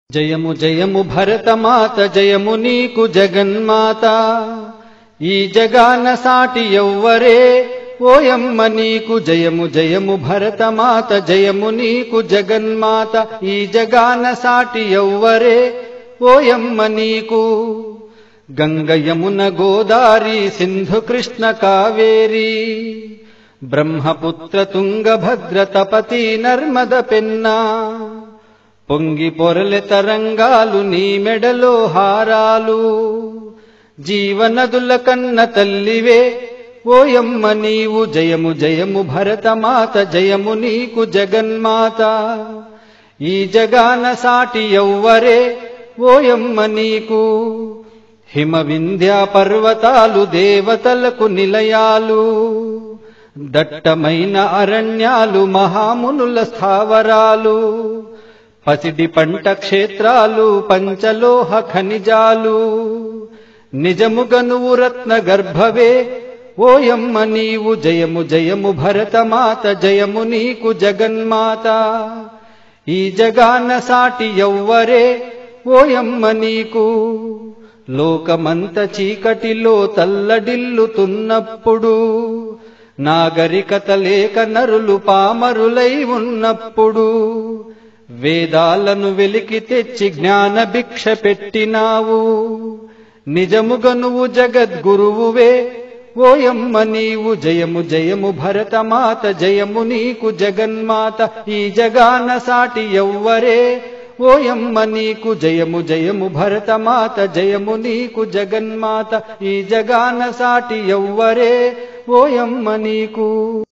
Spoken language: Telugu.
జయము జయము భరతమాత జయము నీకు జగన్మాత ఈ జగాన సాటి ఎవ్వరే ఓయమ్మ నీకు జయము జయము భరతమాత జయము నీకు జగన్మాత ఈ జగాన సాటి ఎవ్వరే ఓయమ్మ నీకు గంగ యమున గోదారి సింధు కృష్ణ కావేరి బ్రహ్మపుత్ర తుంగభద్ర తపతి నర్మద పెన్నా పొంగి పొరలె తరంగాలు నీ మెడలో హారాలు జీవనదుల కన్న తల్లివే ఓయమ్మ నీవు జయము జయము భరతమాత జయము నీకు జగన్మాత ఈ జగాన సాటి ఎవ్వరే ఓయమ్మ నీకు హిమ వింధ్య పర్వతాలు దేవతలకు నిలయాలు దట్టమైన అరణ్యాలు మహామునుల స్థావరాలు పసిడి పంట క్షేత్రాలు పంచలోహ ఖనిజాలు నిజముగనువు రత్న గర్భవే ఓయమ్మ నీవు జయము జయము భరతమాత జయము నీకు జగన్మాత ఈ జగాన సాటి ఎవ్వరే ఓయమ్మ నీకు లోకమంత చీకటిలో తల్లడిల్లుతున్నప్పుడు నాగరికత లేక నరులు పామరులై ఉన్నప్పుడు వేదాలను వెలికి తెచ్చి జ్ఞాన భిక్ష పెట్టినావు నిజముగా నువ్వు జగద్గురువువే ఓయమ్మ నీవు జయము జయము భరతమాత జయము నీకు జగన్మాత ఈ జగాన సాటి ఎవ్వరే ఓయమ్మ నీకు జయము జయము భరతమాత జయము నీకు జగన్మాత ఈ జగాన సాటి ఎవ్వరే ఓయమ్మ నీకు